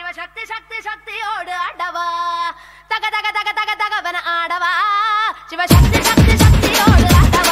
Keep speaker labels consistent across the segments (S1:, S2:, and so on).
S1: சிவசக்தி சக்தி சக்தியோடு ஆடவா தக தக தக தக தகவன ஆடவா சிவசக்தி சக்தி சக்தியோடு ஆடவா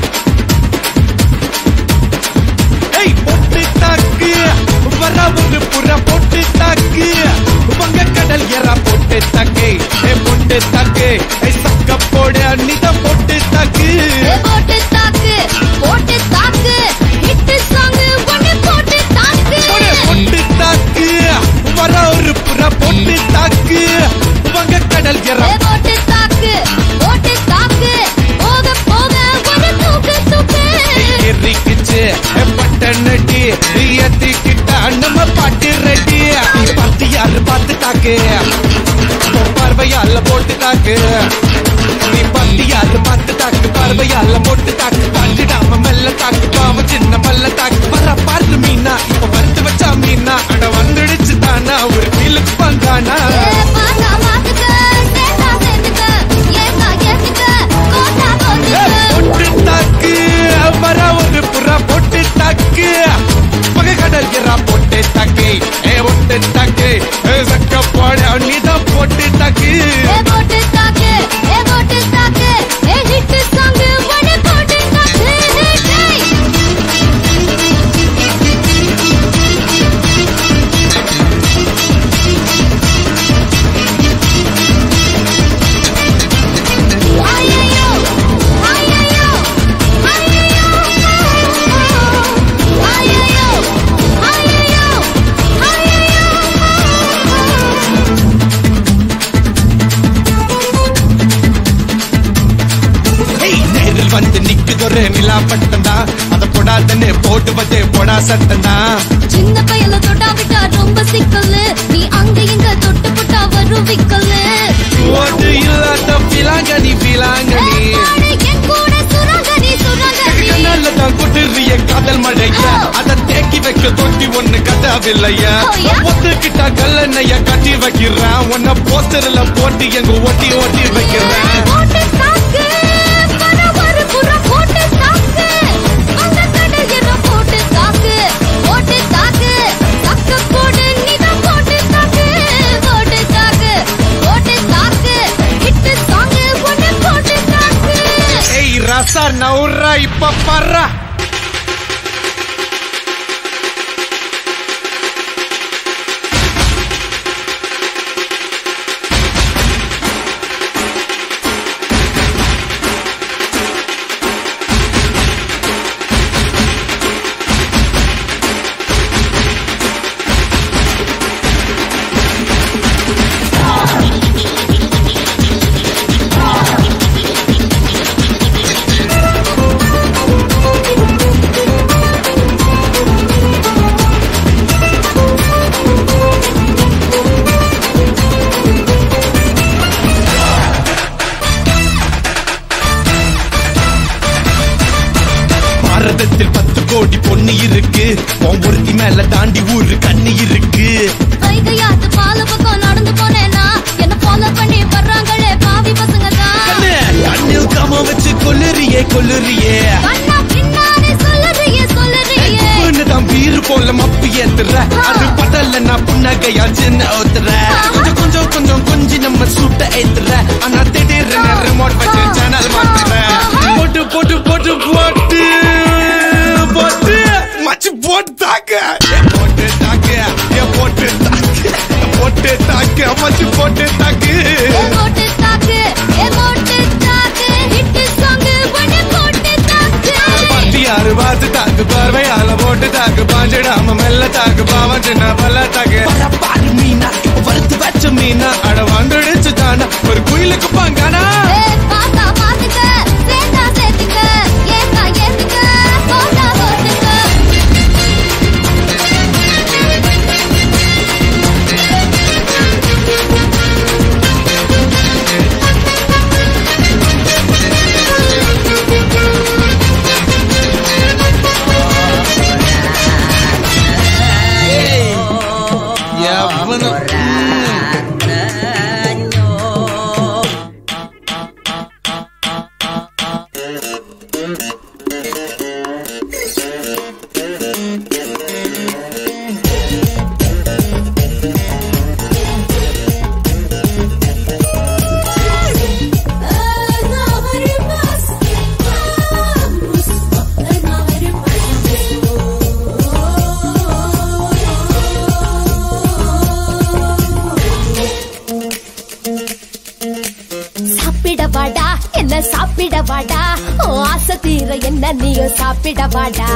S2: ஏய் பொட்டு தாக்கு வர ஒரு புற பொட்டு தாக்கு வங்க கடல் எற பொட்டு தாக்கு ஏ பொட்டு தாக்கு ஏ சக்க போட நிதம் பொட்டு தாக்கு
S1: ஏ போட்டு தாக்கு போட்டு தாக்கு ஹிட் சாங் ஒன்னு போட்டு தாக்கு
S2: போடு, பொட்டு தாக்கு வர ஒரு புற பொட்டு தாக்கு வங்க கடல் எற
S1: ஏ போட்டு தாக்கு போட்டு தாக்கு போக போக ஒரு தூக்கு தூக்கு
S2: எரிக்குச்சு பட்ட நடி ஏத்திக்கிட்ட நம்ம பாட்டு ரெடி பார்த்து யாரு பார்த்து தாக்கு உன் பார்வையால போட்டு தாக்கு நீ பார்த்து யாரு பார்த்து தாக்கு பார்வையால போட்டு தாக்கு பாஞ்சிடாம மெல்ல தாக்கு பாவம் சின்ன பல்ல தாக்கு வர பாரு மீனா இப்ப வறுத்து வச்சா மீனா அட வந்துடுச்சு தானா ஒரு ஃபீலுக்கு வந்தானா
S1: ஏ பாத்தா பாத்துக்க சேத்தா சேத்துக்க ஏத்தா ஏத்துக்க கோட்டா
S2: ஏய்,
S1: கோத்துக்க
S2: பொட்டு தாக்கு வர ஒரு புறா பொட்டு தாக்கு பகை கடல் எறா பொட்டு தாக்கு ஏ பொட்டு தாக்கு ஏ சக்க போட நீதான் பொட்டு தாக்கு
S1: ஏ போட்டு தாக்கு ஏ போட்டு தாக்கு ஏ ஹிட் சாங் ஒன்னு போட்டு தாக்கு டேய் ஐயையோ ஐயையோ ஐயையோ ஐயையோ ஐயையோ ஐயையோ
S2: ஏய், நேரில் வந்து நிக்குதொரு நிலா பட்டந்தா அத போடாதன்னு போடுவதே போடா சத்தந்தா
S1: சின்ன பையல தொட்டா விட்டா ரொம்ப சிக்கல்லு நீ அங்க இங்க தொட்டு புட்டா வரும் விக்கல்லு
S2: ஓட்டு இல்லாத பிலாங்கனி பிலாங்கனி
S1: ஏய், என் கூட சுரங்கனி சுரங்கனி
S2: கண்ணாலதான் கொட்டுறிய காதல் மழைய அத தேக்கி வைக்க தொட்டி ஒண்ணு கதாவில்லையா
S1: ஓயா.
S2: ஒத்துக்கிட்டா கல்லணைய கட்டி வைக்கிறேன் உன்ன போஸ்டர்ல போட்டு எங்க ஒட்டி ஒட்டி வைக்கிறேன்
S1: போட்டு தாக்கு வர ஒரு புற போட்டு தாக்கு அந்த கடல் என்ன போட்டு தாக்கு போட்டு தாக்கு தக்க போடு நீதான் போட்டு தாக்கு போட்டு தாக்கு போட்டு தாக்கு ஹிட் சாங் ஒன்னு போட்டு தாக்கு
S2: ஏய் ரசா நவுரா இப்ப பர்றா பாரதத்தில் பத்து கோடி பொண்ணு இருக்கு உன் ஒருத்தி மேல தாண்டி ஊரு கண்ணு இருக்கு
S1: கைகையாத்து பால பக்கம் நடந்து போனேனா என்ன ஃபாலோ பண்ணி வர்றாங்களே பாவி பசங்க தான்
S2: கண்ணு கண்ணில் காம வச்சு கொல்லுறியே கொல்லுறியே
S1: கண்ணா பின்னாடி சொல்லுறியே சொல்லுறியே
S2: தான் வீறு போல மப்பி ஏத்துற அது படல நான் புன்னகையா சின்ன ஊத்துற கொஞ்சம் கொஞ்சம் கொஞ்சம் கொஞ்சம் நம்ம சூட்ட ஏத்துற ஆனா திடீர்னு ரிமோட் வச்சு சேனல் மாத்துற போட்டு போட்டு போட்டு போட்டு போட்டு மச்சு போட்டாக்க ஏ போட்டு தாக்கு ஏ போட்டு தாக்கு போட்டு தாக்கு மச்சு போட்டு தாக்கு
S1: ஏ போட்டு தாக்கு ஏ போட்டு தாக்கு ஹிட் சாங் ஒன்னு போட்டு தாக்கு
S2: பத்தியாரு பார்த்து தாக்கு பார்வையால போட்டு தாக்கு பாஞ்சிடாம மெல்ல தாக்கு பாவம் சின்ன பல்ல தாக்கு பாரு மீனா இப்ப வறுத்து வச்ச மீனா அட வந்துடுச்சு தானா ஒரு குயிலுக்கு பாங்கானா
S1: ஏ பாத்தா பாத்துக்க சேத்தா சேத்துக்க ஏத்தா ஏத்துக்க போட்டா போட்டுக்க
S2: எவனும்
S1: வாடா ஓ ஆசை தீர என்ன நீயும் சாப்பிட வாடா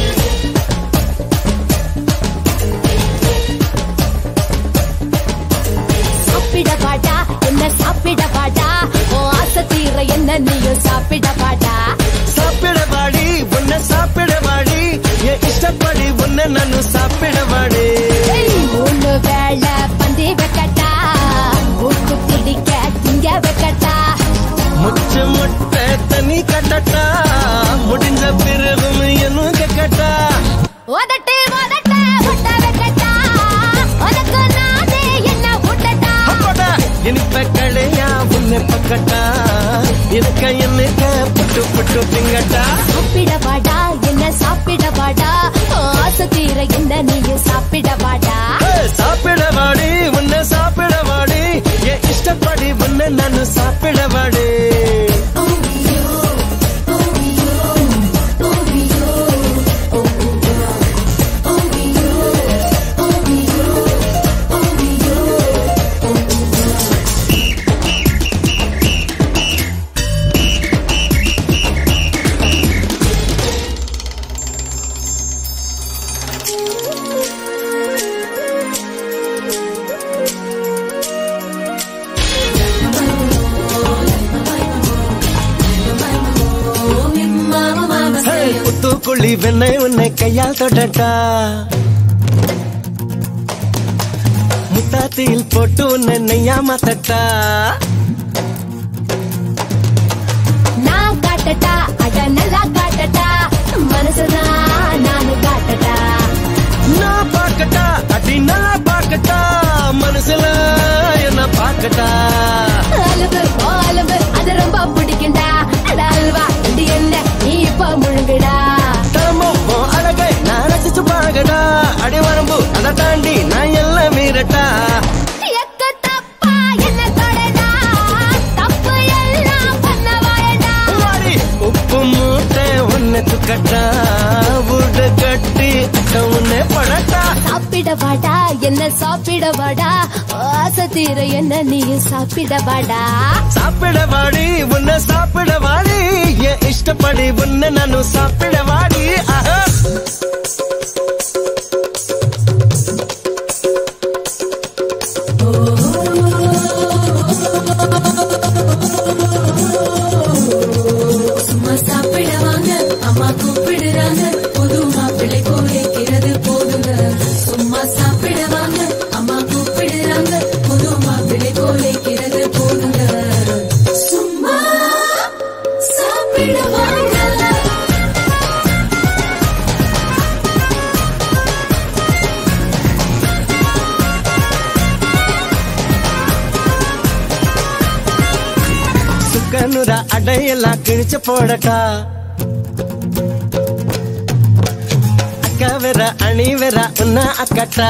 S1: சாப்பிட வாடா என்ன சாப்பிட வாடா ஓ ஆசை தீர என்ன நீயும் சாப்பிட வாடா
S3: சாப்பிடவாடி உன்னை சாப்பிடவாடி என் இஷ்டப்படி உன்னை நானு சாப்பிடவாடி
S1: ஏய், மூணு வேளை பந்தி வைக்கட்டா மூக்கு பிடிக்க திங்க வைக்கட்டா
S3: முச்சு முட்டை தண்ணி கட்டட்டா முடிஞ்ச பிறகும் என்னும் கேட்கட்டா
S1: உதட்டு உதட்ட முட்டை வைக்கட்டா உனக்கு நானே என்ன விட்டட்டா
S3: அப்படா இனிப்ப களையா உன்னை பக்கட்டா இருக்க என்னக்க புட்டு புட்டு திங்கட்டா
S1: சாப்பிட வாடா என்ன சாப்பிட வாடா ஓ, ஆசை தீர என்ன நீயும் சாப்பிட வாடா
S3: ஏய், சாப்பிடவாடி உன்னை சாப்பிடவாடி என் இஷ்டப்படி உன்னை நானு சாப்பிடவாடி ஏய், புத்துக்குழி வெண்ணை உன்னை கையால் தொடட்டா முத்தாத்தியில் போட்டு உன்னை நெய்யா மாத்தட்டா
S1: நான் காட்டட்டா அட நல்லா காட்டட்டா மனசுதான் நானு காட்டட்டா
S3: நான் பார்க்கட்டா அடி நல்லா பார்க்கட்டா மனசுல என்ன பார்க்கட்டா
S1: அலும்பு ஓ அலும்பு அது ரொம்ப பிடிக்கும்டா அட அல்வா இது என்ன நீ இப்ப முழுங்குடா
S3: தரமும் உன் அழகை நான் ரசிச்சு பார்க்கடா அடி வரம்பு அதை தாண்டி நான் எல்லாம் மீறட்டா
S1: எக்க தப்பா என்ன தொடடா தப்பு எல்லாம் பண்ண வாழடா
S3: வாடி, உப்பு மூட்டை உன்னை துக்கட்டா வீடு கட்டி அட்ட உன்னை படட்டா
S1: சாப்பிட வாடா என்ன சாப்பிட வாடா ஆசை தீர என்ன நீயும் சாப்பிட வாடா
S3: சாப்பிடவாடி உன்னை சாப்பிடவாடி என் இஷ்டப்படி உன்னை நானும் சாப்பிடவாடி ஆஹா
S4: சும்மா சாப்பிட வாங்க அம்மா கூப்பிடுறாங்க புது மாப்பிள்ளை கோரிக்கிறது போதுங்க சும்மா சாப்பிட வாங்க அம்மா கூப்பிடுறாங்க புது மாப்பிள்ளை கோரிக்கிறது போதுங்க சும்மா சாப்பிட வாங்க
S3: சுக்கனுர அடையெல்லாம் கிழிச்சு போடட்டா அக்கா வேற அணி வேற உன்ன அக்கட்டா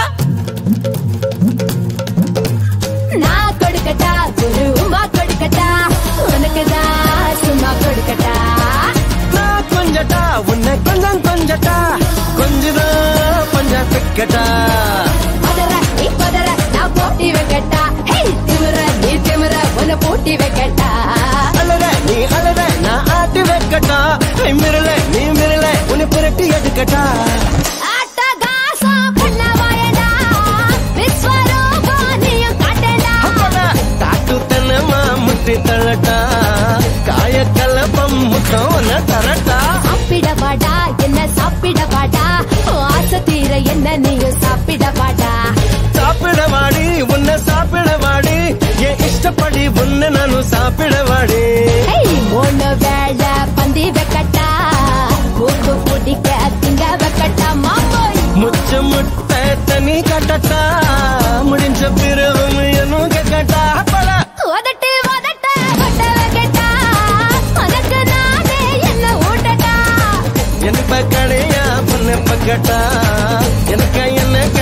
S1: நான் கொடுக்கட்டா ஒரு உமா கொடுக்கட்டா உனக்குதான் சும்மா கொடுக்கட்டா
S3: நான் கொஞ்சட்டா உன்னை கொஞ்சம் கொஞ்சட்டா கொஞ்சதான் கொஞ்சம் பிக்கட்டா
S1: பதற நீ பதற நான் போட்டி வைக்கட்டா ஹே திமிர நீ திமிர உன்னை போட்டி வைக்கட்டா
S3: அழற நீ அழற நான் ஆட்டி வைக்கட்டா நீ மிரல நீ மிரல உன்னை புரட்டி எடுக்கட்டா
S1: ஆட்டகாசம் பண்ண வாயடா விஸ்வரூபம் நீயும் காட்டடா
S3: அப்படா தாட்டு தனமா முட்டி தள்ளட்டா காய கலப்பம் முட்டம் உன்னை தரட்டா
S1: சாப்பிட வாடா என்ன சாப்பிட வாடா ஓ, ஆசை தீர என்ன நீயும் சாப்பிட வாடா
S3: சாப்பிடவாடி உன்னை சாப்பிடவாடி என் இஷ்டப்படி உன்னை நானும் சாப்பிடவாடி
S1: ஏய், மூணு வேளை பந்தி வைக்கட்டா மூக்கு பிடிக்க திங்க வைக்கட்டா மாமோய்
S3: முச்ச முட்டை தண்ணி கட்டட்டா முடிஞ்ச பிறகும் என்னும் கேட்கட்டா அப்படா
S1: உதட்டு உதட்ட ஒட்ட வைக்கட்டா உனக்கு நானே என்ன ஊட்டட்டா
S3: எனக்கு கடையா பொண்ணு பக்கட்டா எனக்கு என்ன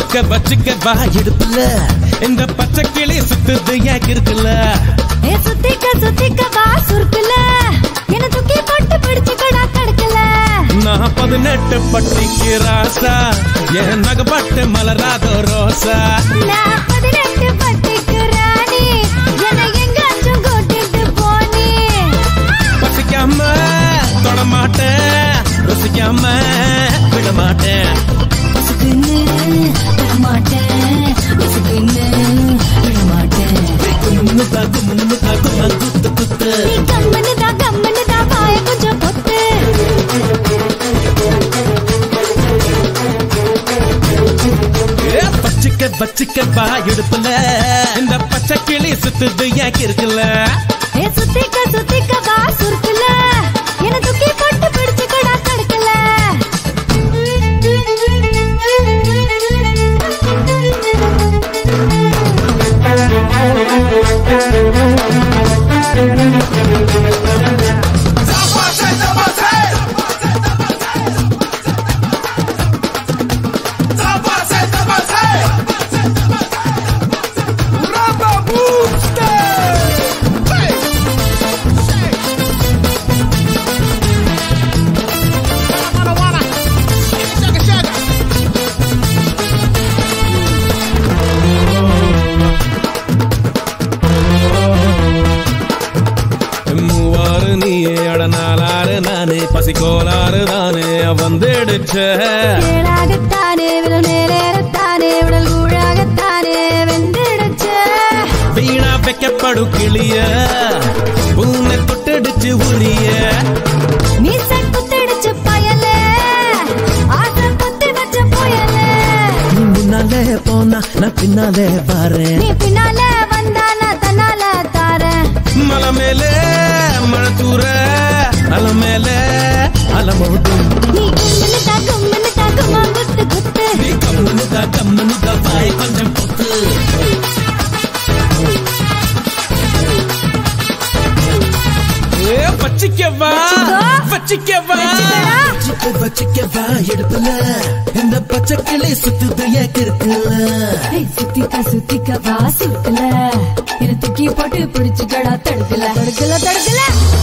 S2: வச்சுக்க வச்சுக்க வா இடுப்புல இந்த பச்சை கிளி சுத்துது ஏன் இருக்குல்ல
S1: ஏ சுத்திக்க சுத்திக்க வா சுருக்குல என்ன தூக்கி போட்டு பிடிச்சுக்கடா தடுக்கல
S2: நான் பதினெட்டு பட்டிக்கு ராசா என் நகப்பட்டு மலராத ரோசா
S1: நான் பதினெட்டு பட்டிக்கு ராணி என்னை எங்காச்சும் கூட்டிட்டு போனி
S2: பசிக்காம தொட மாட்டேன் ருசிக்காம விட மாட்டேன்
S1: உசுக்குன்னு விடமாட்டேன் உசுக்குன்னு விடமாட்டேன்
S2: கும்முன்னு தா, கும்முன்னு தா, கும்மா குத்து குத்து
S1: நீ கம்மனு தான் கம்மனு தான் வாய கொஞ்சம் பொத்து
S2: ஏ, பச்சிக்க பச்சிக்க வா இடுப்புல இந்த பச்சை கிளி சுத்துது ஏன் இருக்குல்ல
S1: ஏ சுத்திக்க சுத்திக்க வா சுருக்குல என்ன தூக்கி போட்டு பிடிச்சுக்கடா தடுக்கல
S2: மூவாறு நீயே அட நாலாறு நானே பசிக்கோளாறு தானே வந்துடுச்ச
S1: கீழாகத்தானே விரல் மேலேறத்தானே உடல் கூழாகத்தானே வெந்திடுச்சு
S2: வீணா வைக்கப்படு கிளிய பூனை தொட்டடிச்சு உரிய
S1: மீச குத்திடுச்சு பயலே ஆசை குத்தி வச்ச புயலே
S3: நீ முன்னாலே போனா நான் பின்னாலே வரேன்
S1: நீ பின்னால வந்தா நான் தன்னால தாரேன்
S2: மலை மேலே மழை தூர அலை மேலே அலமோடும்
S1: நீ கும்மினு தா கும்மினு தா கும்மா குத்து குத்து
S2: நீ கம்முனு தா கம்முனு தா வாய் கொஞ்சம் பொத்து ஏ பச்சிக்கவா பச்சிக்கவா
S3: வச்சுக்க வச்சுக்க வா எடுப்புல இந்த பச்சை கிளி சுத்துது ஏன் இருக்குல்ல
S4: ஏய், சுத்திக்க சுத்திக்க வா சுருக்குல என்ன தூக்கி போட்டு பிடிச்சுக்கடா தடுக்கல
S1: தடுக்கல தடுக்கல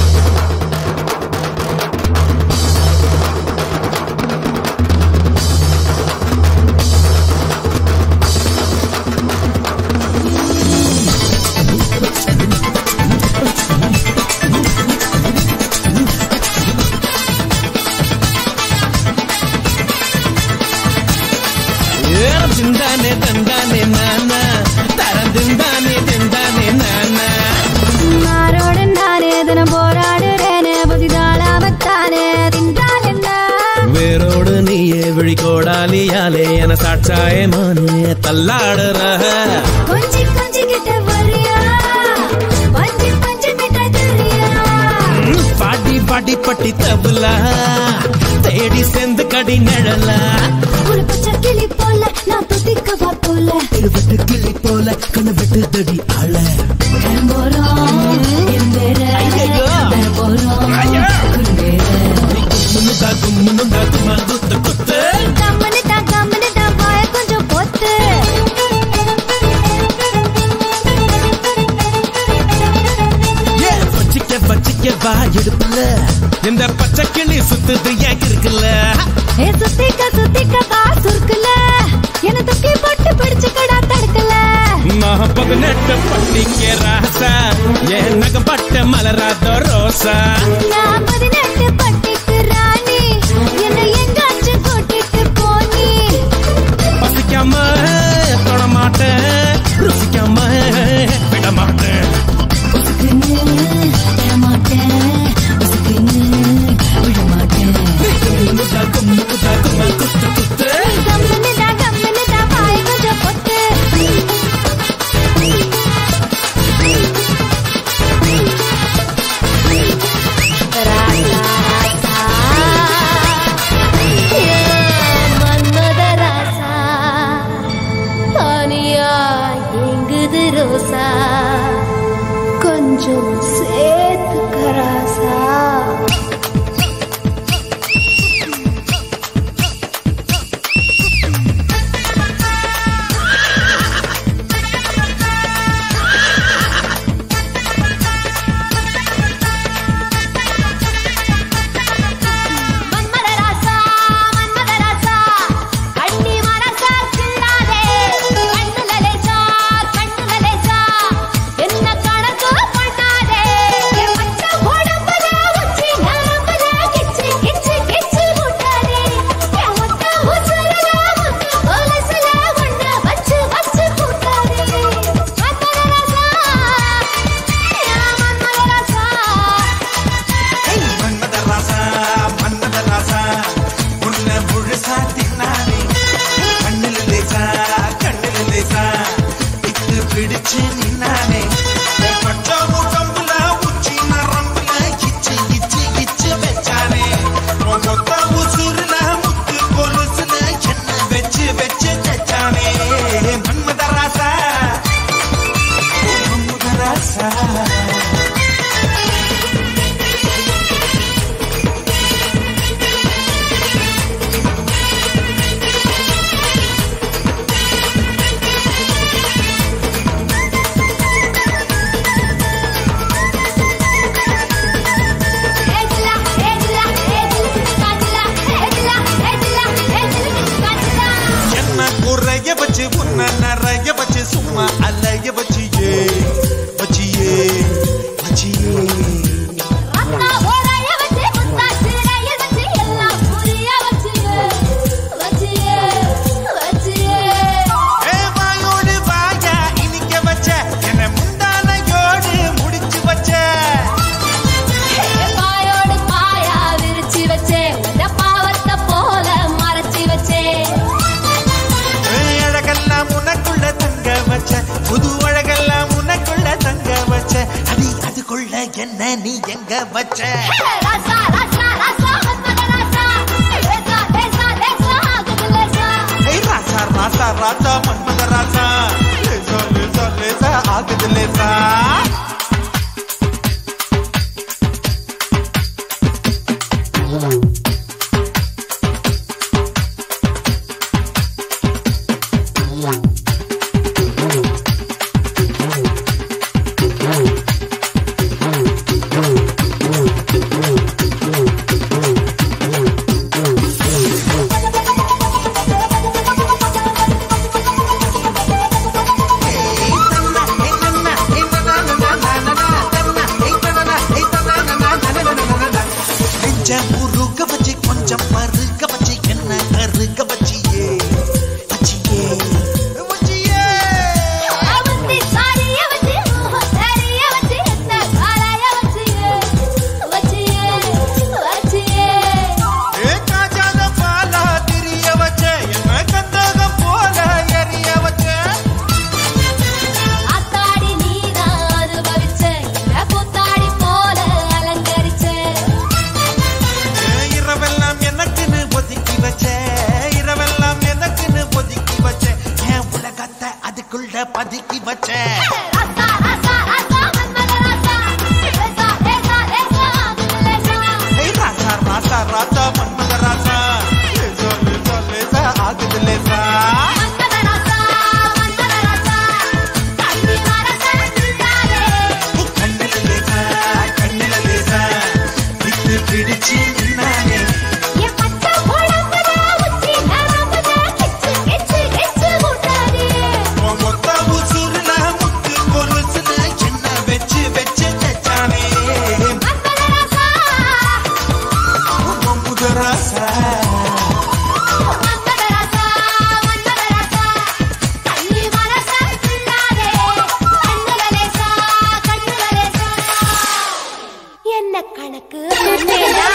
S2: ஏறம் திண்டானே தந்தானே நானா தரம் திண்டானே திண்டானே நானா
S1: மாரோடு நானே தினம் போராடுறேனே புதிதாளாமத்தானே தின்றால் என்ன
S2: வேரோடு நீயே விழிகோடாலியாலே என சாட்சாயே மானே தள்ளாடுற
S1: கொஞ்சி கொஞ்சி கிட்ட வரியா பஞ்சு பஞ்சு மிட்டாய் தரியா
S2: பாடி பாடி பட்டி தபுலா தேடி சேர்ந்து கடி நிழலா
S1: ஒரு பச்சை கிளி போல நான் துதிக்கவா போல
S3: வெட்டு கிளி போல கண்ண வெட்டு தடி ஆள
S4: போறோம் எந்தேர
S2: ஐயையோ.
S4: போறோம்
S2: ஐயா.
S4: குருவேர
S2: முன்னுதா கும்முனுதா கும்மா குத்து குத்து
S1: கம்மனு தான் கம்மனு தான் வாய கொஞ்சம் பொத்து
S2: ஏ பச்சிக்க பச்சிக்க வா எடுப்புல இந்த பச்சை கிளி சுத்துது ஏன் இருக்குல்ல
S1: ஏ சுத்திக்க சுத்திக்க வா சுருக்குல என்ன தூக்கி போட்டு பிடிச்சுக்கடா தடுக்கல
S2: நான் பதினெட்டு பட்டிக்க ராசா என் நகப்பட்ட மலராத ரோசா
S1: நான் பதினெட்டு பட்டிக்கு ராணி என்னை எங்காச்சும் கூட்டிட்டு போனி
S2: பசிக்காம தொட மாட்டேன் ருசிக்காம விட மாட்டேன்
S4: உசுக்குன்னு விடமாட்டேன் உசுக்குன்னு விடமாட்டேன்
S2: முன்னுதா கும்முனுதா கும்மா குத்து குத்து
S1: கம்மனு தான் கம்மனு தான் வாய கொஞ்சம் பொத்து ராசா ரத்தா ஓரைய வச்சு முத்தாச்சு ரயில் வச்சு எல்லாம் புரிய வச்சு வச்சு வச்சு
S2: ஏ வாயோடு வாயா இனிக்க வச்ச என்ன முந்தானையோடு முடிச்சு வச்ச
S1: பாயோடு பாயா விரிச்சு வச்சே உன்ன பாவத்தை போல மறைச்சு வச்சே
S2: அழகெல்லாம் உனக்குள்ள தங்க வச்ச புது அழகெல்லாம் உனக்குள்ள தங்க வச்ச அடி அதுக்குள்ள என்ன நீ எங்க வச்ச
S1: ராசா ராசா ராசா மன்மத ராசா லேசா லேசா லேசா ஆகுது லேசா
S2: ஏய் ராசா ராசா ராசா மன்மத ராசா லேசா லேசா லேசா ஆகுது லேசா நெஞ்ச முருக வச்சு கொஞ்சம் மறுக்க வச்சு என்ன கருக்க வச்சியே வச்சியே வச்சியே
S1: அவந்தி சாரிய வச்சு சாரிய வச்சு என்ன காலைய வச்சு வச்சு வச்சு
S2: ஏ காஜாத பாலா திரிய வச்ச என்ன கந்தகம் போல எரிய வச்ச
S1: ஆத்தாடி நீதான் அனுபவிச்ச என்ன கூத்தாடி போல அலங்கரிச்ச
S2: ஏ, இரவெல்லாம் எனக்குன்னு ஒதுக்கி வச்ச இரவெல்லாம் எனக்குன்னு ஒதுக்கி வச்ச என் உலகத்தை அதுக்குள்ள பதுக்கி வச்ச
S1: ராசா ராசா ராசா மன்மத ராசா லேசா லேசா லேசா ஆகுது லேசா
S2: ஏய் ராசா ராசா ராசா மன்மத ராசா லேசா லேசா லேசா ஆகுது லேசா
S1: மன்மத ராசா மன்மத ராசா கண்ணி மரச நின்றாரே
S2: கண்ணில லேசா கண்ணில லேசா விட்டு பிடிச்சு நின்னானே
S1: என் பச்சை உடம்புல உச்சி நரம்புல கிச்சு கிச்சு கிச்சு முட்டாதே
S2: உன் மொத்த உசுருல முத்து கொலுசுல என்ன வச்சு வச்சு தச்சானே
S1: மன்மத ராசா
S2: உன் புது ராசா
S1: மன்மத ராசா மன்மத ராசா கண்ணி மரச நின்றாரே கண்ணுல லேசா கண்ணுல லேசா என்ன கணக்கு பண்ணேடா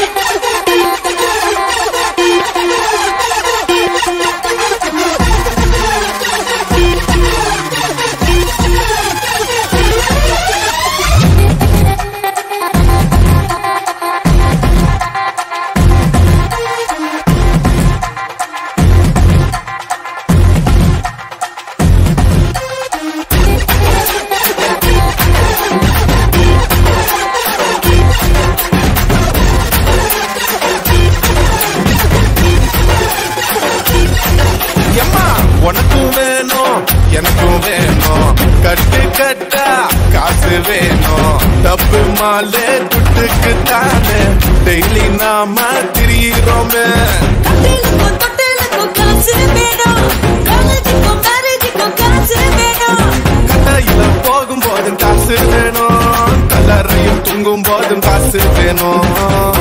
S5: எம்மா உனக்கும் வேணும் எனக்கும் வேணும் கட்டு கட்டா காசு வேணும் தப்பு மாலே துட்டுக்கு தானே டெய்லி நாம திரியிறோமே
S6: தொட்டிலுக்கும் தொட்டிலுக்கும் காசு வேணும் காலேஜுக்கும் மேரேஜுக்கும் காசு வேணும்
S5: கடையில போகும்போதும் காசு வேணும் கலரையும் தூங்கும் போதும் காசு வேணும்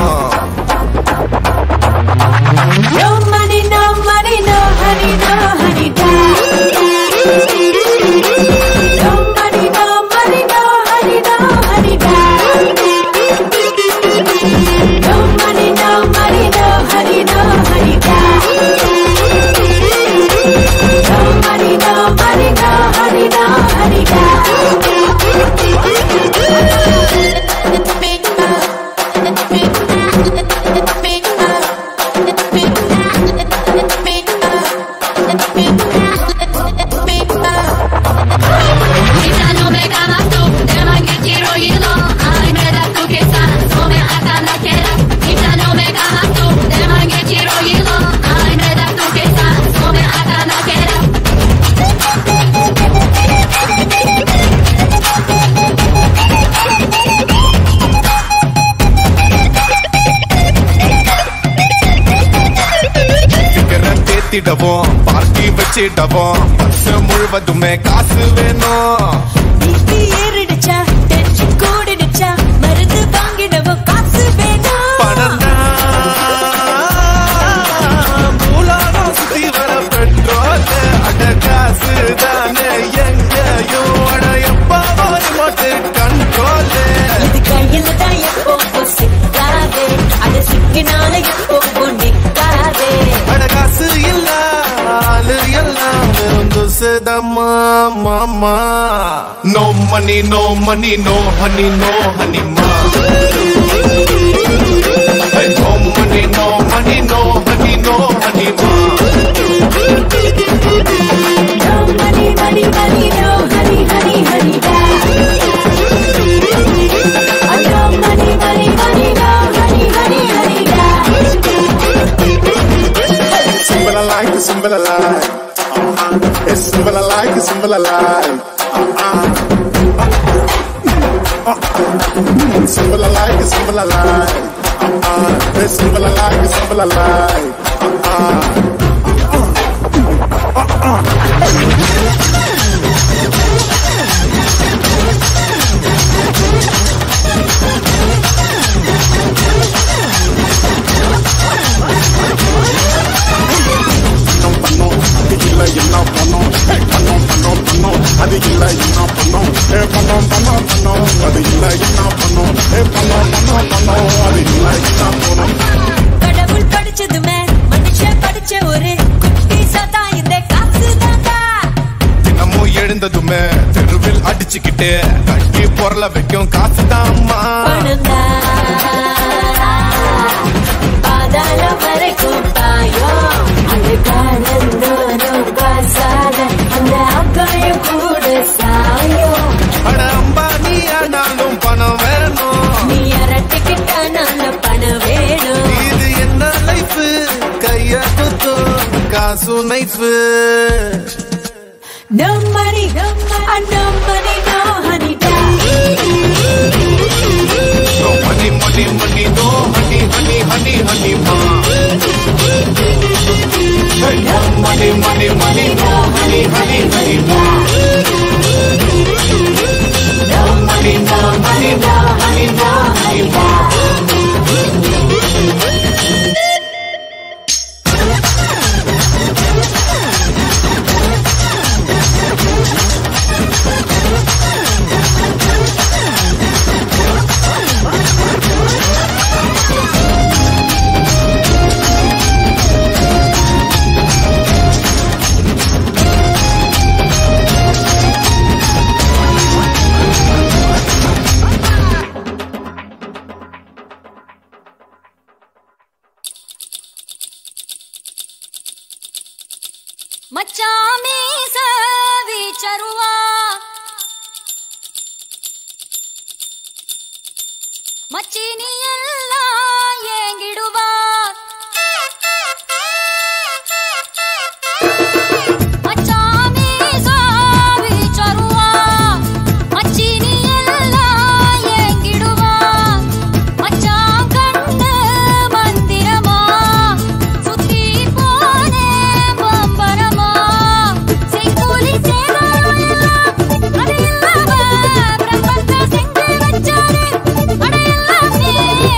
S6: No money, no money, no honey, no honey, die. No money, no money, no honey, no honey, die. No money, no money, no honey, no honey, die. No money, no money, no honey, no honey,
S1: Gitano me gamas tú, te van que quiero irlo. Ay, me das tú que estás, no me atan la quiera. Gitano me gamas tú, te van que quiero irlo. Ay, me das tú que estás, no me atan la quiera.
S5: சீக்கிரம் தேத்திடவும் party வச்சிடவும் வருஷம் முழுவதுமே காசு வேணும்
S6: BPA ஏறிடுச்சா tension கூடிடுச்சா மருந்து
S5: மாமா no money no money no honey no honey மா no money no money no honey no honey மா
S6: No money, money, money, no honey, honey, honey, da. Oh, no money, money, money, no honey, honey, honey, da.
S5: Symbol alive, symbol alive. Uh-uh. It's symbol alive, it's symbol alive. Uh-uh. Uh-uh. Symbol alive, it's symbol alive. Uh-uh. It's symbol alive, it's symbol alive. Uh-uh. பணம் பணம் அது இல்ல என்ன பணம் ஏய், பணம் பணம் பணம் அது இல்ல என்ன பணம் ஏ பணம் பணம் பணம் அது இல்ல என்ன பணம் ஏ பணம் பணம் பணம் அது இல்ல என்ன பணம்
S6: கடவுள் படிச்சதுமே மனுஷன் படிச்ச ஒரு குட்டி சதா இந்த காசு தாண்டா
S5: தினமும் எழுந்ததுமே தெருவில் அடிச்சுக்கிட்டு கட்டி பொருள வைக்கும் காசு தாம்மா
S6: பணந்தா பாதாளம் வரைக்கும் பாயும் அது காலந்தோறும் காசாத அந்த அக்காயம் கூட சாயும்
S5: அட அம்பானி ஆனாலும் பணம் வேணும்
S6: நீ அரட்டிக்கிட்டா நல்ல பணம் வேணும்
S5: இது என்ன லைஃப் கைய குத்தும் காசு knife
S6: No money, no money, no money, no honey, da.
S5: No money, money, money, no honey, honey, honey, honey, ma. Hey, no money, money, money, no honey, honey, honey, ma. No money, no money, no honey, no honey, ma.
S1: மச்சாமி சவி சருவா மச்சினி எல்லாம் ஏங்கிடுவா மச்சாமி சவி சருவா மச்சினி எல்லாம் ஏங்கிடுவா மச்சான் கண்ணு மந்திரமா சுத்தி போனே பம்பரமா செங்கோலி சேதாரம் எல்லாம் அது இல்லாம பிரபஞ்ச செஞ்சு வச்சாரு அட எல்லாமே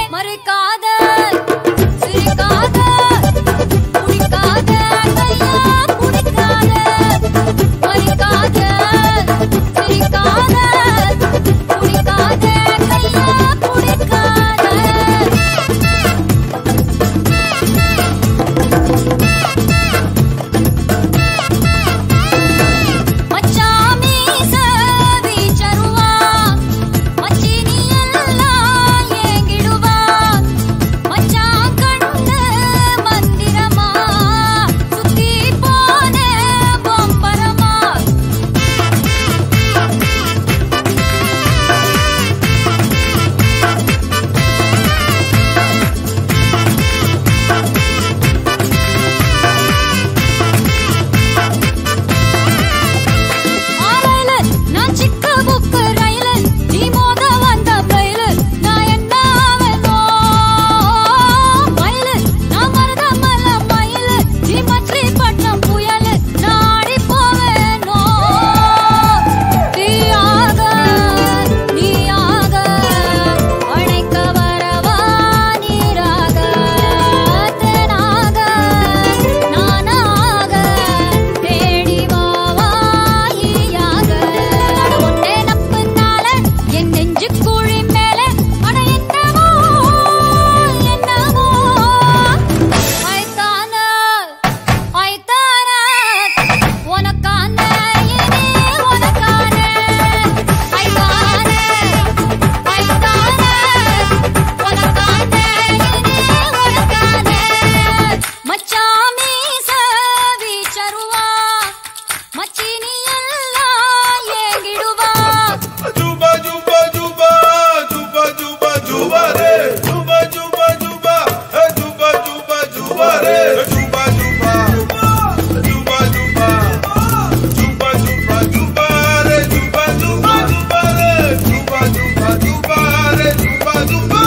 S7: juba re juba juba juba eh, juba juba juba re juba juba juba juba juba juba juba re juba juba juba re juba juba juba re juba juba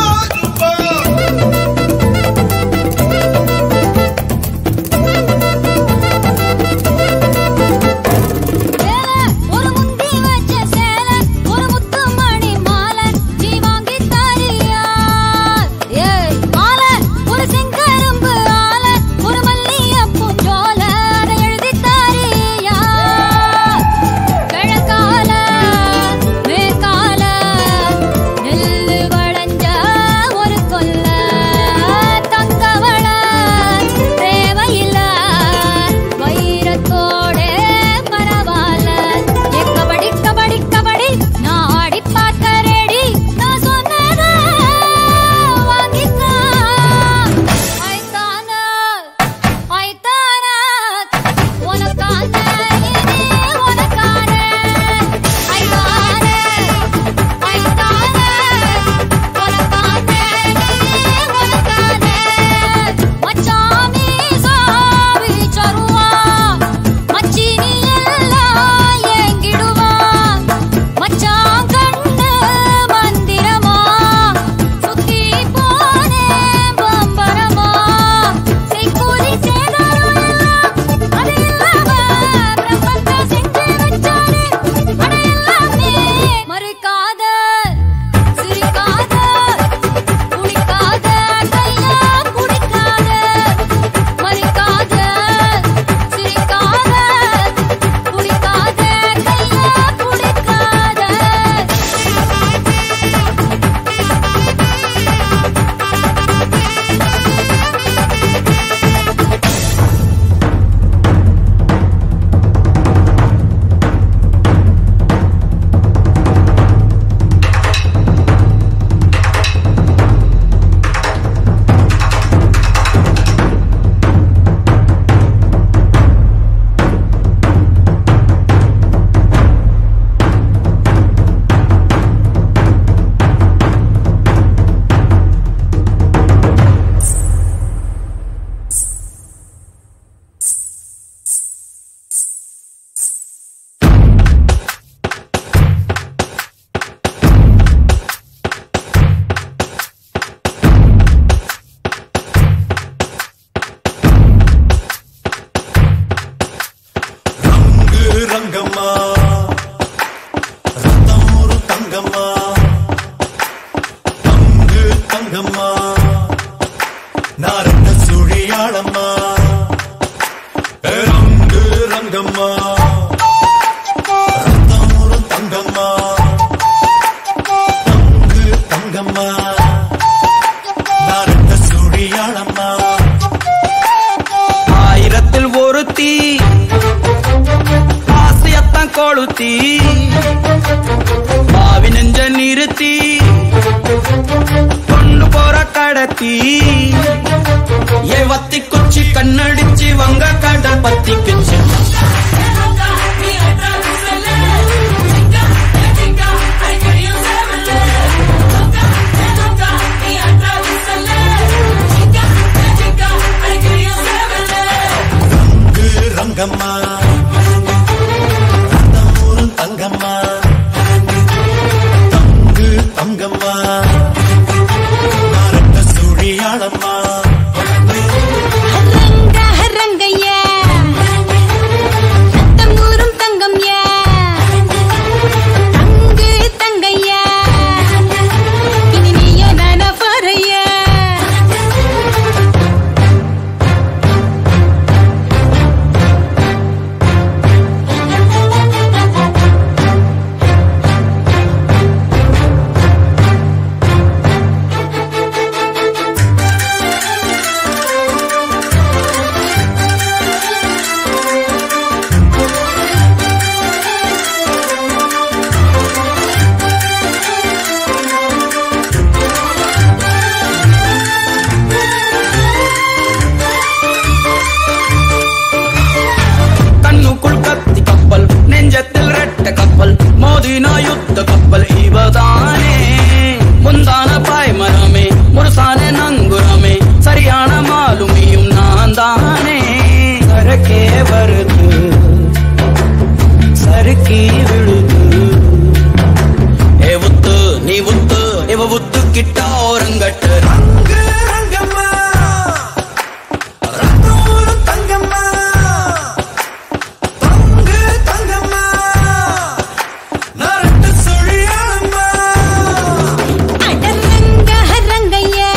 S7: juba
S1: சேலை, ஒரு முந்தி வச்ச சேலை, ஒரு முத்து மணி மாலை, நீ வாங்கித் தாரியா? ஏய், மாலை, ஒரு செங்கரும்பு ஆலை, ஒரு மல்லிகைப்பூச் சோலை, அதை எழுதித் தாரியா? கிழக்கால, மேற்கால, நெல்லு வளைஞ்ச ஒரு கொல்ல, தங்கவள தேவையில்ல, வைரத்தோடே பரவாயில்ல. ஏ கபடி, கபடி, கபடி, நான் ஆடிப் பார்க்க ready. நான் சொன்னதை வாங்கிக்கோ. ஐத்தானா, ஐத்தானா, உனக்கான இனி உனக்கான. ஐத்தானே, ஐத்தானே, உனக்கான இனி உனக்கான. மச்சாமி சாவி சருவா, மச்சினி எல்லாம் ஏங்கிடுவா. மச்சான் கண்ணு மந்திரமா, சுத்தி போனேன் பம்பரமா. செய்கூலி சேதாரம் எல்லாம் அது இல்லாம பிரபஞ்சம் செஞ்சு வச்சாரு. அட எல்லாமே மறுக்காத, சிரிக்காத, குளிக்காத, கையா குடிக்காத. மறுக்காத, சிரிக்காத, குளிக்காத, கையா குடிக்காத.
S8: ரங்கு ரங்கம்மா ரத்தம் ஒரு தங்கம்மா தங்கு தங்கம்மா நாரந்த சுழியாளம்மா ரங்கு ரங்கம்மா ரத்தம் ஒரு தங்கம்மா தங்கு தங்கம்மா நாரந்த சுழியாளம்மா
S2: ஆயிரத்தில் ஒருத்தி ஆசையத்தான் கொளுத்தி பாவி நெஞ்ச நிறுத்தி கொண்டு போற கடத்தி ஏ வத்தி குச்சி கண்ணடிச்சு வங்க கடல் பத்திக்குச்சு
S8: ரங்கு ரங்கம்மா ரத்தம் ஒரு தங்கம்மா தங்கு தங்கம்மா நாரந்த சுழியாளம்மா
S1: ரங்க ரங்கையா ரத்தம் ஊறும் தங்கம்யா தங்கு தங்கையா இனி நீயே நானா பாறையா
S9: விழுது ஏ உத்து நீ உத்து இவ உத்து கிட்ட ஓரங்கட்டு ரங்கு ரங்கம்மா ரத்தோடு தங்கம்மா தங்கு தங்கம்மா நரட்டு சுழியாளம்மா
S1: அடரங்க ரங்கையா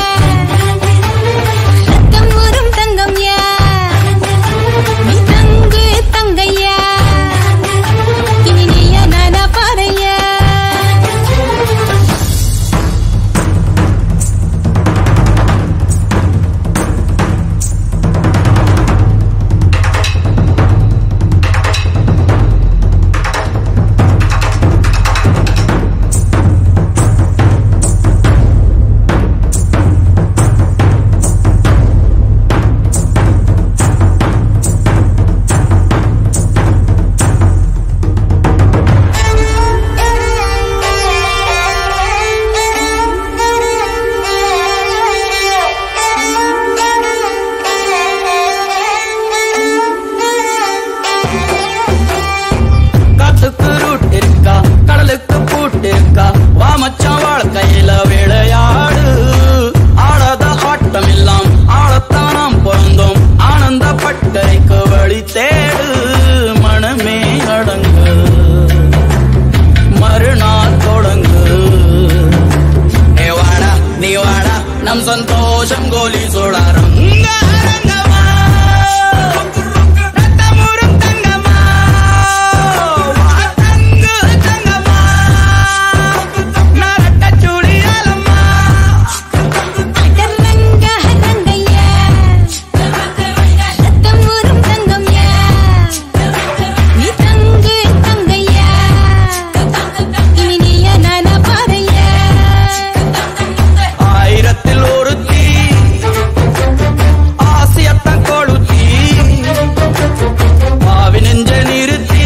S1: ரத்தம் ஊறும் தங்கம்யா நீ தங்கு தங்கையா இனி நீயா நானா பாறையா
S9: காத்துக்கு ரூட் இருக்கா கடலுக்கு பூட்டு இருக்கா வா மச்சான் வாழ்க்கையில விளையாடு ஆடாத ஆட்டம் எல்லாம் ஆடத்தான் நாம் பிறந்தோம் ஆனந்த பட்டறைக்கு வழி தேடு மனமே அடங்கு மறுநாள் தொடங்கு ஏ வாடா நீ வாடா நம் சந்தோஷம் கோலி சோடாரம்
S1: அடரங்க ரங்கையா ரத்தம் ஊறும் தங்கம்யா நீ தங்கு தங்கையா இனி நீயா நானா பாறையா
S9: ஆயிரத்தில் ஒரு தீ ஆசியத்தான் கொளுத்தி பாவி நெஞ்ச நிறுத்தி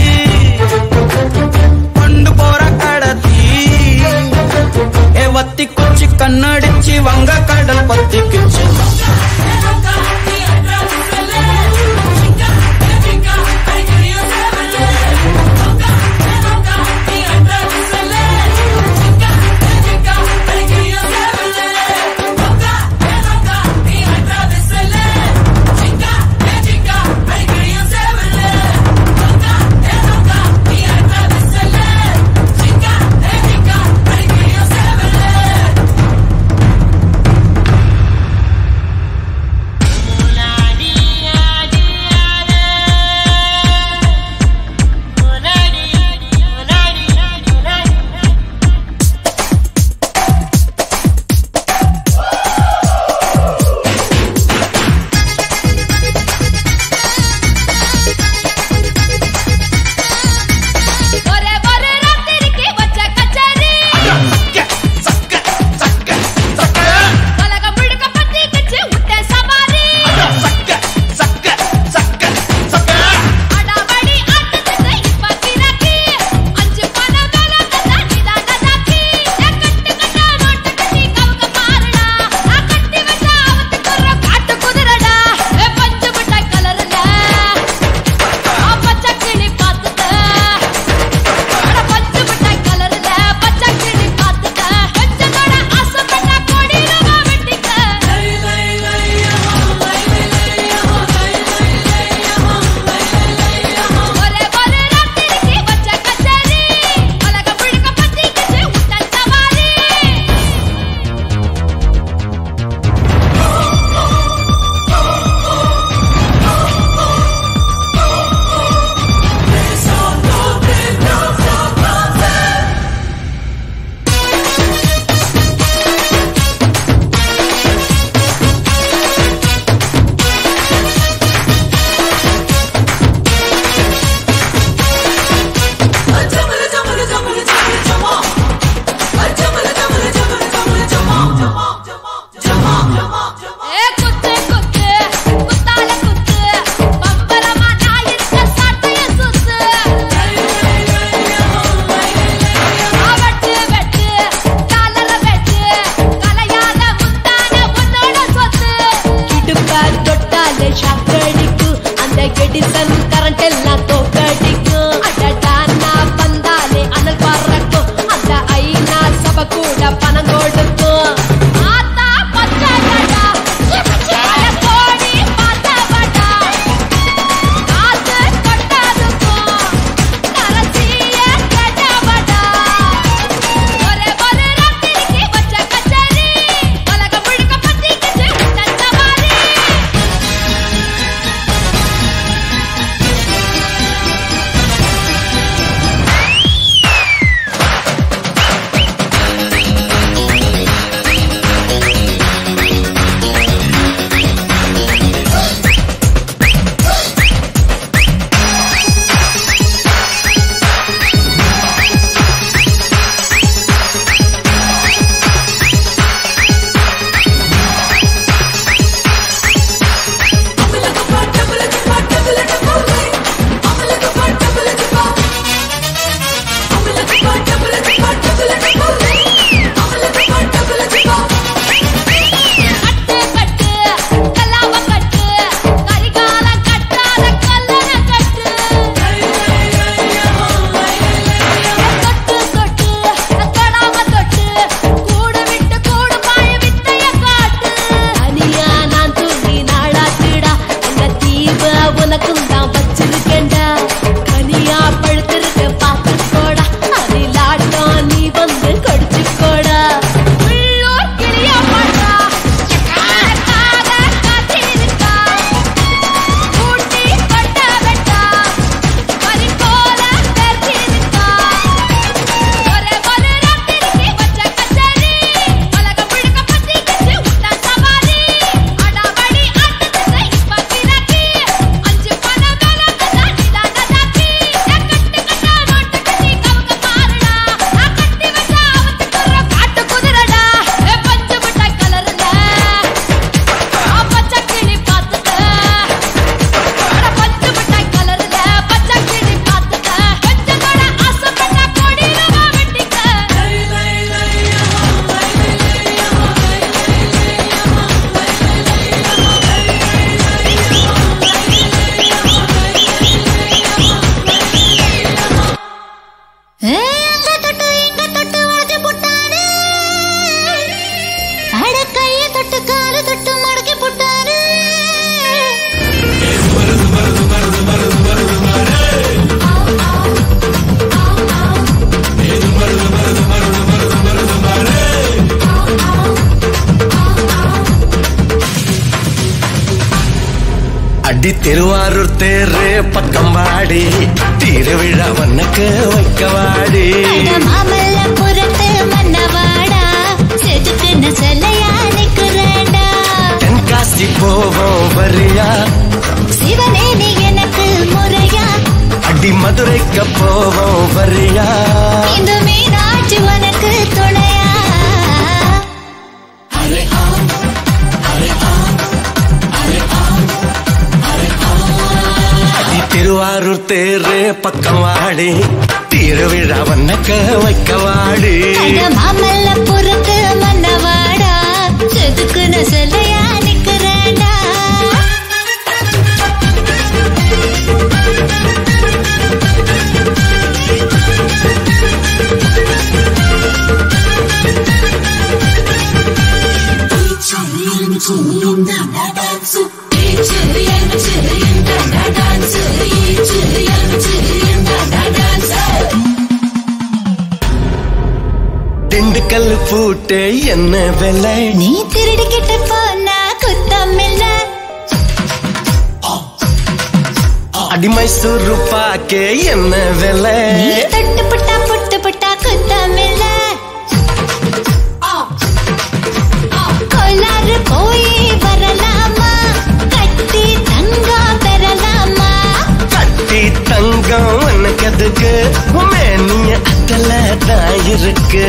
S9: கொண்டு போற கடத்தி ஏ வத்தி குச்சி கண்ணடிச்சு வங்க கடல் பத்திக்குச்சு
S3: அடி திருவாரூர் தேரு பக்கம் வாடி திருவிழா வண்ணக்கு வைக்க வாடி
S1: அட மாமல்லபுரத்து மன்னவாடா செதுக்குன்னு சொல்லையா நிக்கிறேன்டா
S3: தென்காசி போவோம் வரியா
S1: சிவனே நீ எனக்கு முறையா
S3: அடி மதுரைக்கு போவோம் வரியா
S1: இந்த மீனாட்சி உனக்கு துணையா
S3: அடி திருவாரூர் தேரு பக்கம் வாடி திருவிழா வண்ணக்க வைக்க வாடி
S1: அட மாமல்லபுரத்து மன்னவாடா செதுக்குன்னு சொல்லையா நிக்கிறேன்டா
S3: திண்டுக்கல் பூட்டு என்ன விலை
S1: நீ திருடிக்கிட்டு போனா குத்தமில்ல
S3: அடி மைசூரு பாக்கே என்ன விலை
S1: நீ தொட்டு புட்டா புட்டு புட்டா குத்தமில்ல கொள்ளாறு போய் வரலாமா கட்டி தங்கம் பெறலாமா
S3: கட்டி தங்கம் உனக்கு எதுக்கு மேனிய அத்தல தான் இருக்கு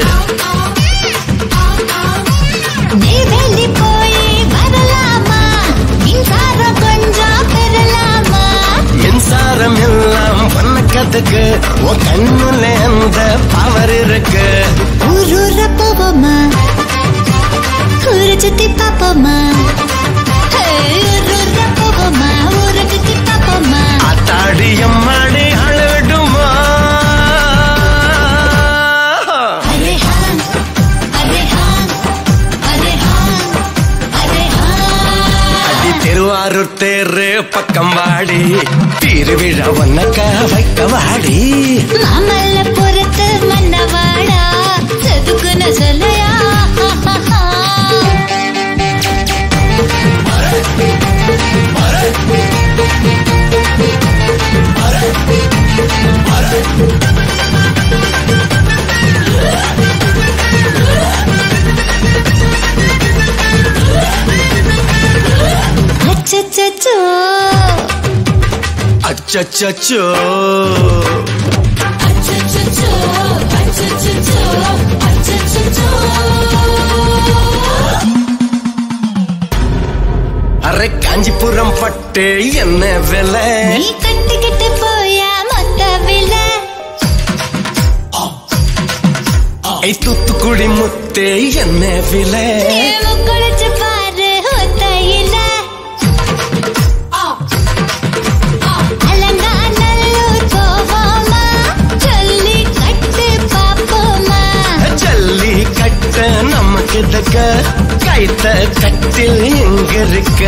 S1: நெய்வேலி போய் வரலாமா மின்சாரம் கொஞ்சம் பெறலாமா
S3: மின்சாரம் எல்லாம் உனக்கு உன் கண்ணுல அந்த பவர் இருக்கு
S1: ஊரூர போவோமா ஊரை சுத்தி பாப்போமா ஹே, ஊரூர போவோமா ஊரை சுத்தி பாப்போமா
S3: அத்தாடியம் மாடி அளவிடுமா
S1: அரே ஹான் அரே ஹான் அரே ஹான் அரே ஹான்
S3: அடி திருவாரூர் தேரு பக்கம் வாடி திருவிழா உனக்க வைக்க வாடி
S1: மாமல்லபுரத்து மன்னவாடா செதுக்குன்னு சொல்லையா அச்சச்சோ
S3: அச்சச்சோ
S1: அச்சச்சோ அச்சச்சோ அச்சச்சோ
S3: அரை காஞ்சிபுரம் பட்டு என்ன விலை
S1: நீ கட்டிக்கிட்டு போயா மொத்த விலை
S3: ஐ தூத்துக்குடி முத்தே என்ன விலை
S1: நீ முக்குளிச்சு பாரு ஒத்தையில அலங்காநல்லூர் போவோமா சொல்லி கட்டு பாப்போமா
S3: ஜல்லி கட்ட நமக்கு தக்க கைத்த கட்டில் எங்க இருக்க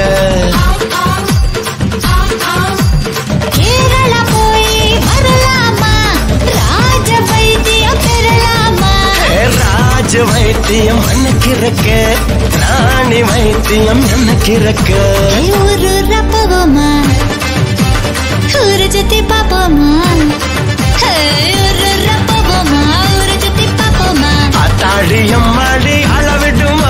S1: கேரளா போய் வரலாமா ராஜ வைத்தியம் பெறலாமா
S3: ஏ, ராஜ வைத்தியம் எனக்கு இருக்க ராணி வைத்தியம் எனக்கு இருக்க
S1: ஊரூர போவோமா ஊரை சுத்தி பாப்போமா ஹே, ஊரூர போவோமா ஊரை சுத்தி பாப்போமா
S3: அத்தாடியம் மாடி அளவிடுமா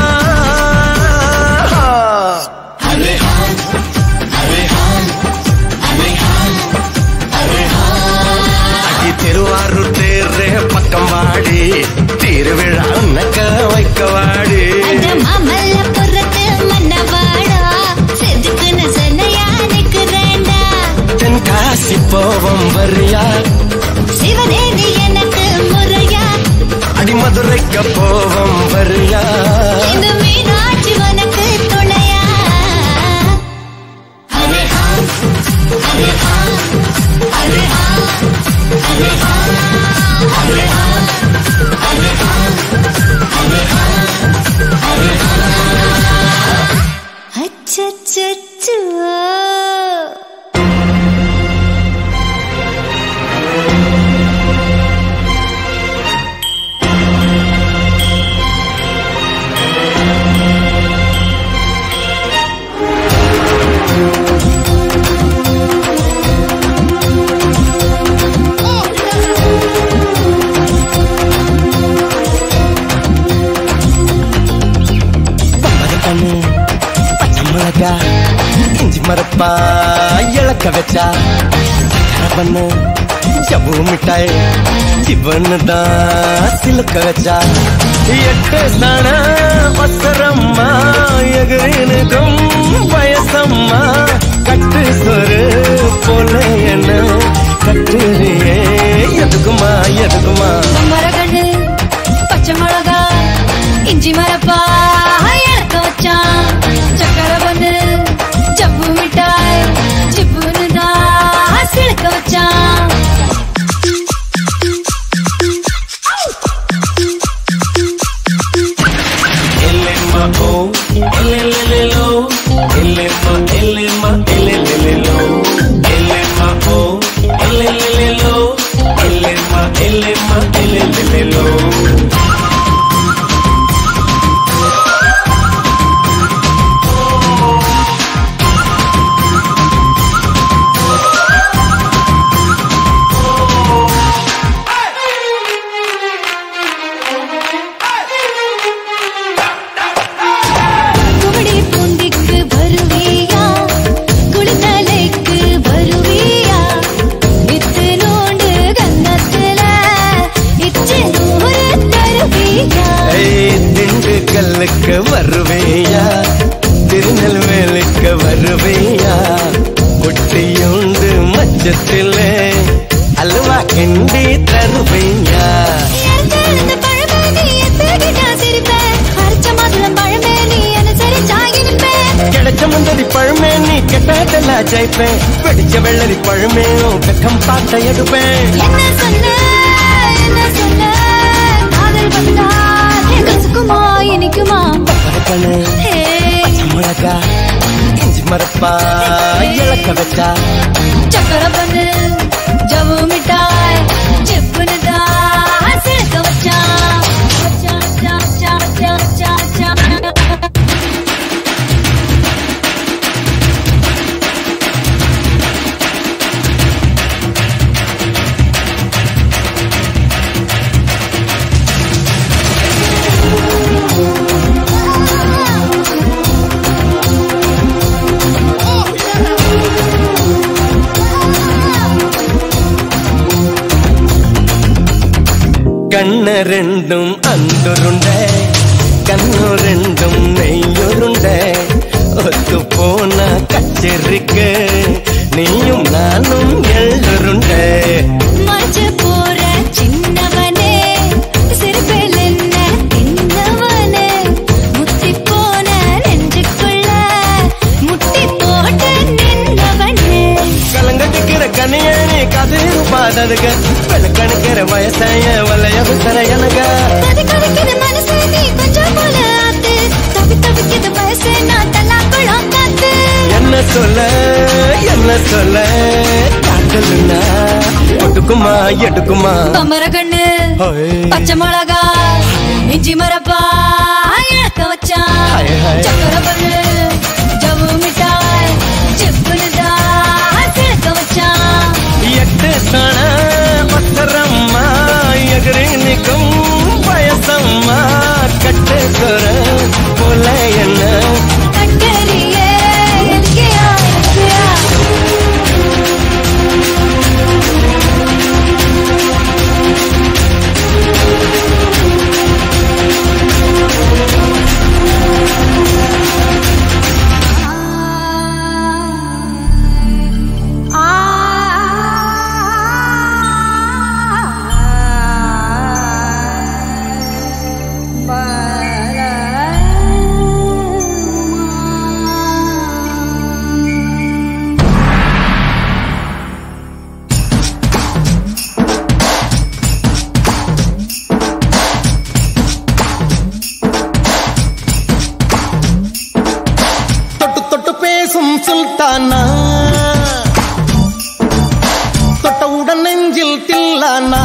S3: அடி திருவாரூர் தேரு பக்கம் வாடி திருவிழா உனக்க வைக்க வாடி
S1: அட மாமல்லபுரத்து மன்னவாடா செதுக்குன்னு சொன்னையா நிக்கிறேன்டா
S3: தென்காசி போவோம் வரியா
S1: சிவனே நீ எனக்கு முறையா
S3: அடி மதுரைக்கு போ பண்ணு பச்சை மிளகா இஞ்சி மரப்பா இழக்க வச்சா சக்கரை பண்ணு ஜவ்வு மிட்டாய் சிவன்னு தான் சிலுக்க வச்சா எட்டு தான வசரம்மா எகிரினுக்கும் வயசம்மா கட்டு சொரு போல என்ன கட்டுறியே எதுக்குமா எதுக்குமா
S1: மரகண்டு பச்சை மிளகா இஞ்சி மரப்பா இழக்க வச்சான் சக்கரை பண்ணு ஜவ்வு மிட்டாய் சிப்புன்னு தான் சிலுக்க வச்சான்
S3: Elema oh, elelelelo. Elema, elema, elelelelo. Elema oh, elelelelo. Elema, elema, elelelelo.
S1: குமடி பூண்டிக்கு வருவியா குளித்தலைக்கு வருவியா வித்து நோண்டு கன்னத்துல இச்சு நூறு தருவியா
S3: ஏய், திண்டுக்கல்லுக்கு வருவேயா திருநெல்வேலிக்கு வருவேயா குட்டியுண்டு மச்சத்திலே அல்வா கிண்டி தருவேயா
S1: இறந்த பழமே நீ எத்தகிட்டா சிரிப்ப அரைச்ச மாதுளம் பழமே நீ அனுசரிச்சா இனிப்பேன்
S3: கிடைச்ச முந்தரி பழமே நீ கெட்டதெல்லாம் ஜெயிப்பேன் வெடிச்ச வெள்ளரி பழமே உன் வெக்கம் பார்த்த எடுப்பேன்
S1: என்ன சொன்ன என்ன சொன்ன காதல் வந்தால் கசுக்குமா இனிக்குமா
S3: பரப்பனு
S1: ஹே
S3: மிளகா இஞ்சி மரப்பா இழக்க வச்சா
S1: சக்கரை பண்ணு ஜவ்வு மிட்டாய் செப்புன்னு தான் சிலுக்க வச்சான் வச்சான், வச்சான், வச்சான், வச்சான், வச்சான், வச்சான்.
S3: கண்ண ரெண்டும் அந்துருண்ட கண்ணு ரெண்டும் நெய்யுருண்ட ஒத்து போன கச்சேரிக்கு நீயும் நானும் எள்ளுருண்ட
S1: மறைச்சு போற சின்னவனே சிறுபில் என்ன தின்னவனே முத்தி போன நெஞ்சுக்குள்ள முட்டி போட்டு நின்னவனே
S3: கலங்கடிக்கிற கனியணி கதிர் பாததுக வெளுக்கணுக்கிற வயசாய வலைய வித்தர எனக
S1: கதி கதிக்குது மனசே நீ கொஞ்சம் போல ஆத்து தவி தவிக்குது வயசே நான் தல்லா குளம் காத்து
S3: என்ன சொல்ல என்ன சொல்ல காதலுனா ஒட்டுக்குமா எடுக்குமா
S1: பம்பர கண்ணு
S3: ஹோய்.
S1: பச்சை மிளகா இஞ்சி மரப்பா இழக்க வச்சான்
S3: ஹாய், ஹாய்.
S1: சக்கரை பண்ணு ஜவ்வு மிட்டாய் செப்புன்னு தான் சிலுக்க வச்சான்
S3: எட்டு தான வசரம்மா எகிரி நிற்கும் வயசம்மா கட்டு சொர போல என்ன
S1: கட்டறியே எல்கையா எல்கையா
S3: தொட்டு தொட்டு பேசும் சுல்தானா தொட்டவுடன் நெஞ்சில் தில்லானா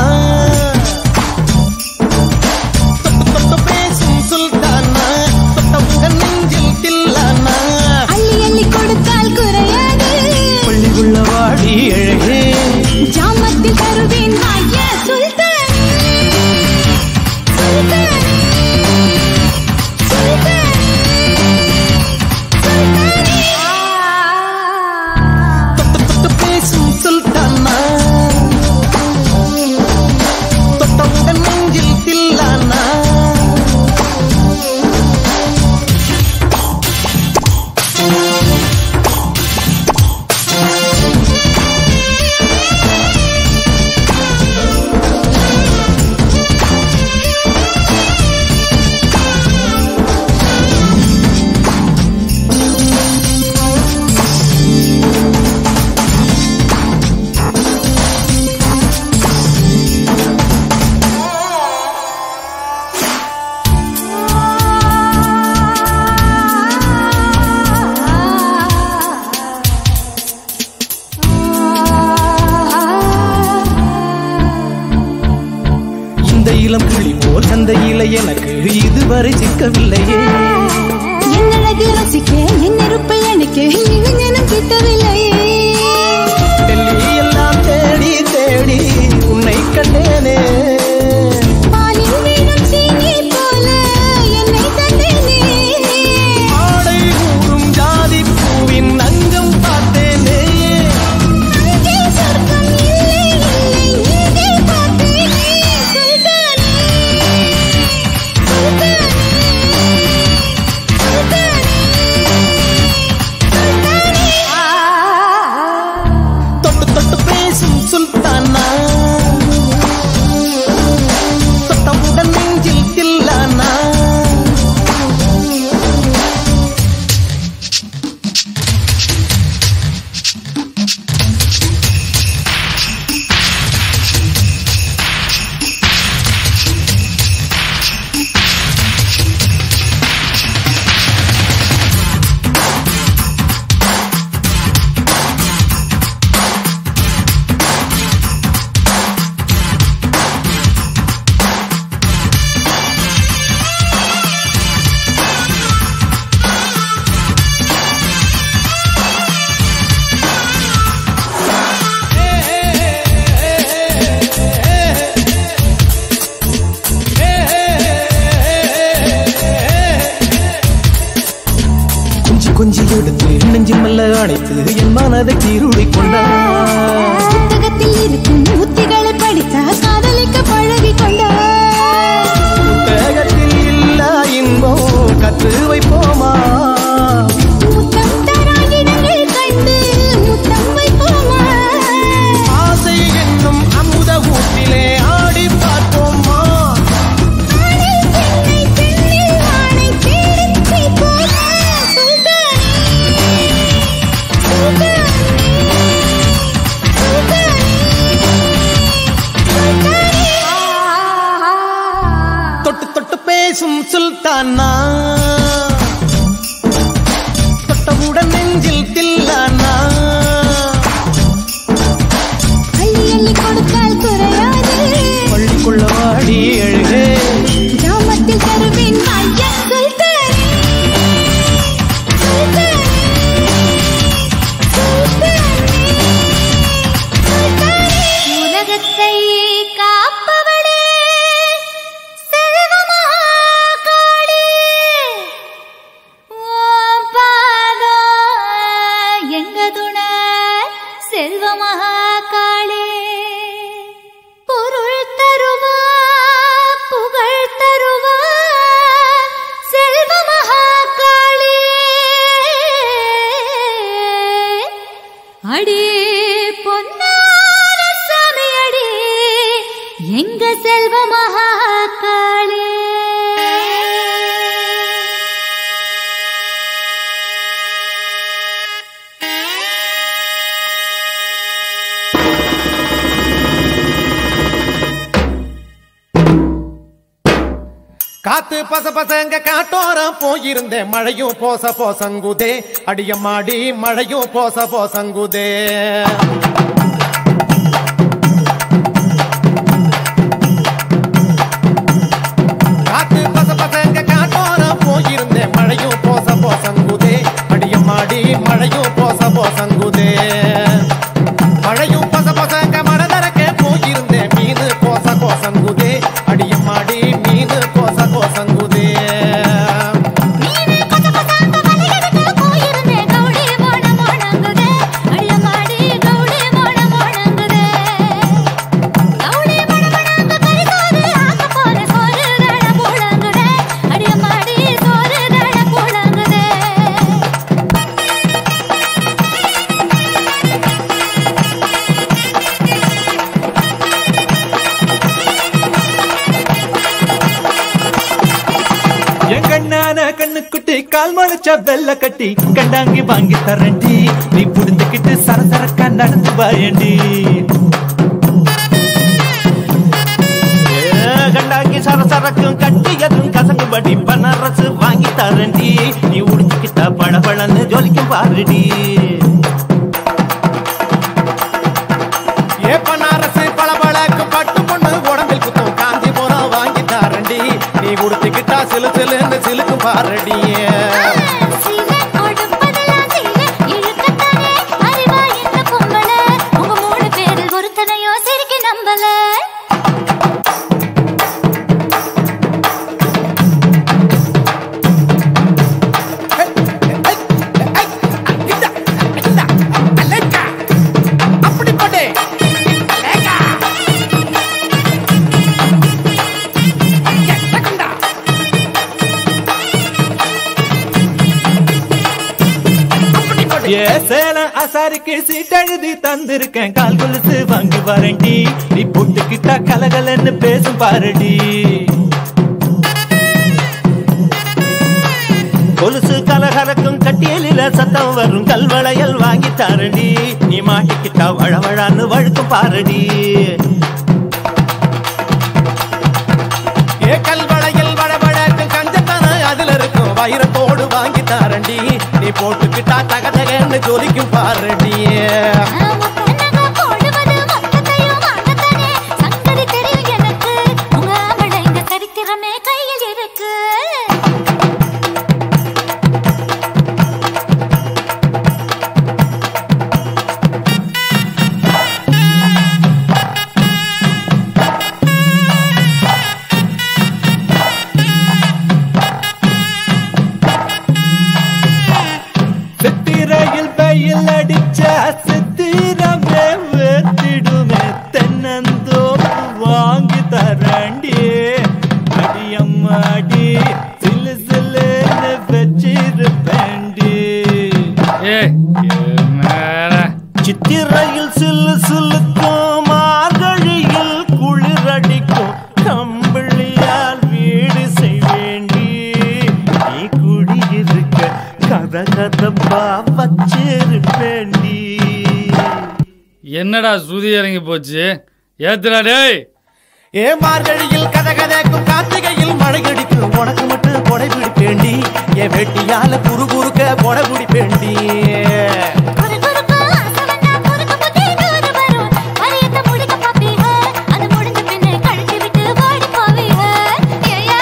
S3: தொட்டு தொட்டு பேசும் சுல்தானா தொட்டவுடன் நெஞ்சில் தில்லானா
S1: அள்ளி அள்ளி கொடுத்தால் குறையாது
S3: பள்ளிக்குள்ள வாடி அழகே
S1: ஜாமத்தில் தருவேன் வாய சுல்தான் சுல்தான் சுல்தான்
S3: சந்தையில எனக்கு இதுவரை சிக்கவில்லையே
S1: என் அழகு ரசிக்க என் நெருப்பை அணைக்க இளைஞனும் கிட்டவில்லையே
S3: டெல்லி எல்லாம் தேடி தேடி உன்னை கண்டேனே
S1: பாலில் வீணும் சீனி போல என்னை கண்டேனே
S3: ஆடை ஊறும் ஜாதி பூவின் அங்கம் பார்த்தேனே
S1: அங்கே சொர்க்கம் இல்லை இல்லை இங்கே பார்த்தேனே சுல்தானே சுல்தானே சுல்தானே
S3: தொட்டு தொட்டு பேசும் சுல்தானா தொட்டவுடன் நெஞ்சில் தில்லானா கொஞ்சி கொஞ்சி எடுத்து நெஞ்சு மெல்ல அணைத்து என் மனதை கீருளி கொண்டார்
S1: புத்தகத்தில் இருக்கும் உத்திகளை படித்தா காதலிக்க பழகி கொண்டார்
S3: புத்தகத்தில் இல்ல இன்பம் கற்று வைப்போமா
S1: முத்தம் தரா இடங்கள் கண்டு முத்தம் வைப்போமா
S3: ஆசை என்னும் அமுத ஊட்டிலே ஆடி பார்ப்போமா
S1: ஆணை பெண்ணை பெண்ணில் ஆணை தேடிப் பிடிப்போமா சுல்தானே சுல்தானே சுல்தானே சுல்தானே
S3: தொட்டு தொட்டு பேசும் சுல்தானா தொட்டவுடன் நெஞ்சில் தில்லானா
S1: அள்ளி அள்ளி கொடுத்தால் குறையாது
S3: பள்ளிக்குள்ள வாடி எழுகே
S1: கிராமத்தில் தருவேன் ஐயா சுல்தானே சுல்தானே சுல்தானே சுல்தானே உலகத்தை காப்பவளே செல்வமகாளே ஓம் பாதம் எங்க துணை செல்வமகாளே பொருள் தருவா புகழ் தருவா செல்வமகாளே அடி பொன்னார சாமி அடி எங்க செல்வமகாளே
S3: காத்து பச பசங்க காட்டோரம் போயிருந்தேன் மழையும் போச போசங்குதே அடியம்மாடி மழையும் போச போசங்குதே காத்து பச பசங்க காட்டோரம் போயிருந்தேன் மழையும் போச போசங்குதே அடியம்மாடி மழையும் போச போசங்குதே மழையும் பச பசங்க மனதரக்க போயிருந்தேன் மீனு போச கோசங்குதே அடியம்மாடி மீனு போச கோசங்குதே
S1: நீனே பச்ச பசாங்க மலையடிக்கு போயிருந்தே கௌடி மோன மோனங்குதே அடியமாடி கௌடி மோன மோனங்குதே கௌடி மோன மோனங்கு கரிசோறு ஆக்க போற சோறு தட போலங்குதே அடியமாடி சோறு தட போலங்குதே
S2: என் கண்ணான கண்ணுக்குட்டி கால் முளைச்ச வெள்ள கட்டி கண்டாங்கி வாங்கி தரண்டி நீ புடிஞ்சுக்கிட்டு சரசரக்கா நடந்து வாயண்டி ஏ, கண்டாங்கி சரசரக்கும் கட்டி எதுவும் கசங்குபடி பனரசு வாங்கி தரண்டி நீ உடிச்சுக்கிட்ட பளபளன்னு ஜொலிக்கும் பாருடி
S3: ஏப்பனாரசு பளபளக்கும் பட்டு பொண்ணு உடம்பில் குத்தும் காஞ்சிபுரம் வாங்கி தாரண்டி
S10: ஏ சேலம் அசாருக்கு சீட்டெழுதி தந்திருக்கேன் கால் கொலுசு வாங்கி வரண்டி நீ போட்டுக்கிட்டா கலகலன்னு பேசும் பாருடி கொலுசு கலகலக்கும் கட்டியலில சத்தம் வரும் கல்வளையல் வாங்கி தாரடி நீ மாட்டிக்கிட்டா வழவழான்னு வழுக்கும் பாரடி ஏ கல்வளையல் வடவழக்கும் கஞ்சத்தன அதுல இருக்கும் வைரத்தோடு வாங்கி தாரண்டி நீ போட்டுக்கிட்டா தக தகன்னு ஜொலிக்கும் பாரடி
S1: போடுவது மொத்தத்தையும் வாங்கத்தானே சங்கதி தெரியும் எனக்கு உங்க ஆம்பளை இந்த சரித்திரமே கையில் இருக்கு
S10: சித்திரையில் வெயில் அடிச்ச சித்திரமே வேத்திடுமே தென்னந்தோப்பு வாங்கி தரண்டி அடியம்மாடி சிலு சிலுன்னு வச்சிருப்பேண்டி சித்திரையில் சில்லு சிலுக்கும் மார்கழியில் குளிரடிக்கும் கம்பிளியால் வீடு செய்வேண்டி நீ குடியிருக்க கத கதப்பா வச்சிருப்பேண்டி
S11: என்னடா சுதி இறங்கி போச்சு ஏத்துடா டேய்
S10: ஏ மார்கழியில் கத கதைக்கும் கார்த்திகையில் மழை அடிக்கும் உனக்கு மட்டும் கொடை பிடிப்பேண்டி என் வெட்டியால குறு குறுக்க கொடை பிடிப்பேண்டி
S1: குறு குறுக்கு ஆசை வந்தா குறுக்கு புத்தி தூது வரும் வரியத்தை முடிக்க பாப்பீங்க அது முடிஞ்ச பின்னே கழட்டி விட்டு ஓடி போவீங்க ஏயா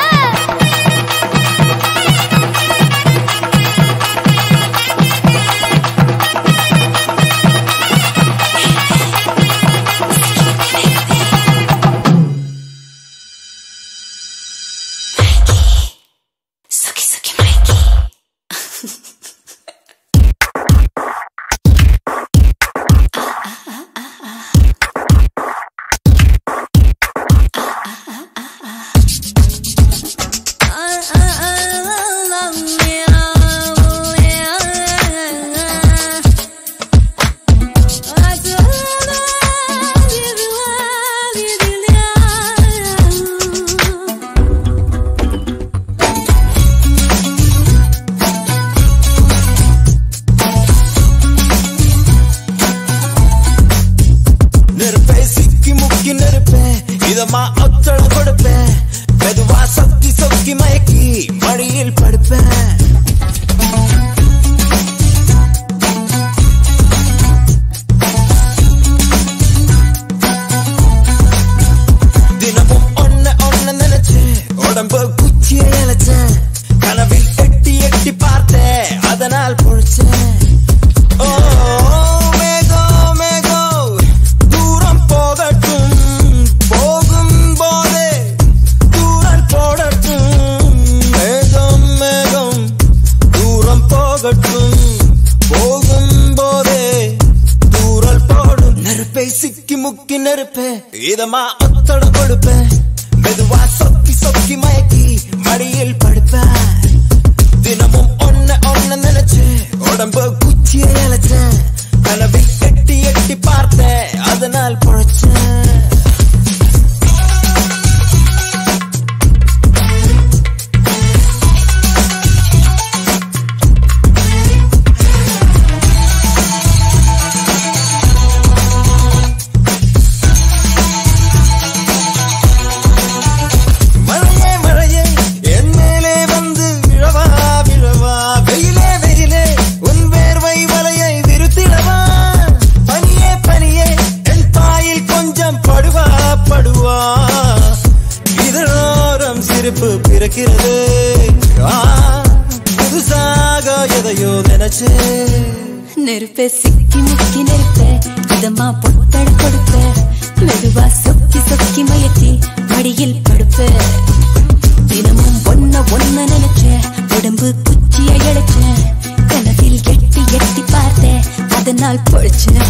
S3: நெருப்பே சிக்கி முக்கி நெருப்பேன் இதமா ஒத்தடம் கொடுப்பேன் மெதுவா சொக்கி சொக்கி மயக்கி மடியில் படுப்பேன் தினமும் ஒன்ன ஒன்ன நினைச்சு உடம்பு குச்சியை இழைச்சேன் கனவில் எட்டி எட்டி பார்த்தேன் அதனால் பொழிச்சேன் ஓ மேகம் மேகம் தூரம் போகட்டும் போகும் போதே தூரம் போடட்டும் மேகம் மேகம் தூரம் போகட்டும் போகும் போதே தூரல் போடும் நெருப்பை சிக்கி முக்கி நெருப்பே இதமா ஒத்தடம் கொடுப்பேன் மெதுவா சொக்கி சொக்கி மயக்கி மடியில் படுப்பேன் தினமும் ஒன்ன ஒன்ன நினைச்சு உடம்பு குச்சியை இழைச்சேன் கனவில் எட்டி எட்டி பார்த்தேன் அதனால் பொழைச்சேன் மழையே மழையே என் மேலே வந்து விழவா விழவா வெயிலே வெயிலே உன் வேர்வை வலையை விருத்திடவா பனியே பனியே என் பாயில் கொஞ்சம் படுவா படுவா இதழோரம் சிரிப்பு பிறக்கிறது ஆ, புதுசாக எதையோ நினைச்சே
S6: நெருப்பே சிக்கி முக்கி நெருப்பே இதமா பொத்தட கொடுப்ப மெதுவா சொக்கி சொக்கி மயக்கி மடியில் படுப்ப தினமும் ஒன்ன ஒன்ன நினைச்ச உடம்பு குச்சியை இழைச்ச கனவில் எட்டி எட்டி பார்த்த அதனால் பொழைச்சேன்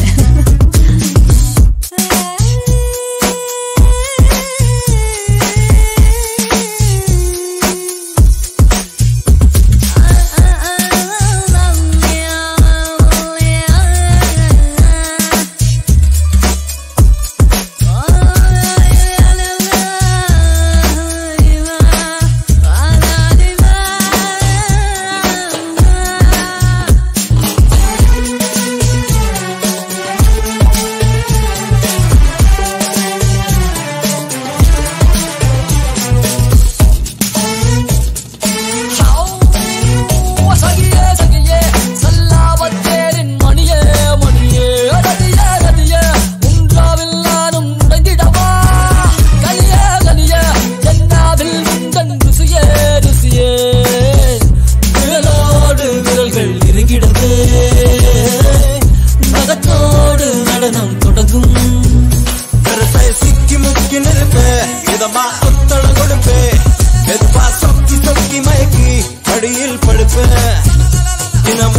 S3: தினம்